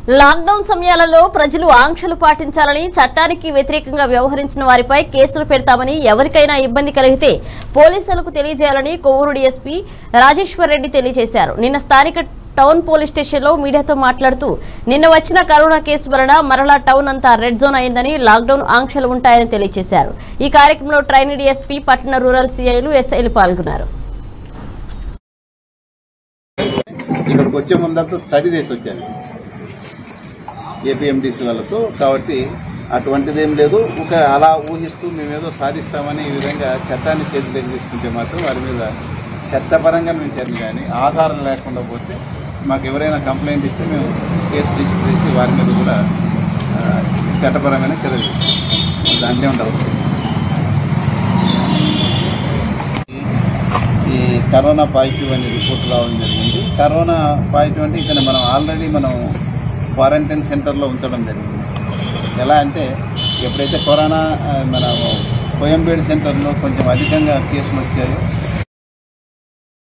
lockdown సమయాలలో ప్రజలు ఆంక్షలు పాటించాలని చట్టానికి వ్యతిరేకంగా వ్యవహరించిన వారిపై కేసులు పెడతామని ఎవరికైనా ఇబ్బంది కలిగితే పోలీసులకు తెలియజేయాలని కొవ్వూరు డీఎస్పీ రాజేశ్వర్ రెడ్డి తెలియజేశారు నిన్న స్థానిక టౌన్ పోలీస్ స్టేషన్లో మీడియాతో మాట్లాడుతూ నిన్న వచ్చిన కరోనా కేసు వలన మరలా టౌన్ అంతా రెడ్ జోన్ అయిందని లాక్డౌన్ ఆంక్షలు ఉంటాయని తెలియజేశారు ఈ కార్యక్రమంలో ట్రైనీ డీఎస్పీ పట్టణ రూరల్ సీఐలు ఎస్ఐలు పాల్గొన్నారు ఇక్కడికి వచ్చే ముందంతా స్టడీ చేసి వచ్చాను ఏపీఎండిసి వాళ్ళతో కాబట్టి అటువంటిది ఏం లేదు ఒక అలా ఊహిస్తూ మేమేదో సాధిస్తామని ఈ విధంగా చట్టాన్ని చేతిలోకి తీసుకుంటే మాత్రం వారి మీద చట్టపరంగా మేము చర్య కానీ ఆధారం లేకుండా పోతే మాకు ఎవరైనా కంప్లైంట్ ఇస్తే మేము కేసు రిజిస్టర్ చేసి వారి మీద కూడా ఆ, చట్టపరమైన చర్యలు తీసుకుంటాం దాంట్లో ఉండవచ్చు ఈ కరోనా పాజిటివ్ అనే రిపోర్ట్ రావడం జరిగింది కరోనా పాజిటివ్ అంటే ఇక్కడ మనం ఆల్రెడీ మనం క్వారంటైన్ సెంటర్లో ఉంచడం జరిగింది ఎలా అంటే ఎప్పుడైతే కరోనా ఆ, మన కోయంబేడు సెంటర్లో కొంచెం అధికంగా కేసులు వచ్చాయో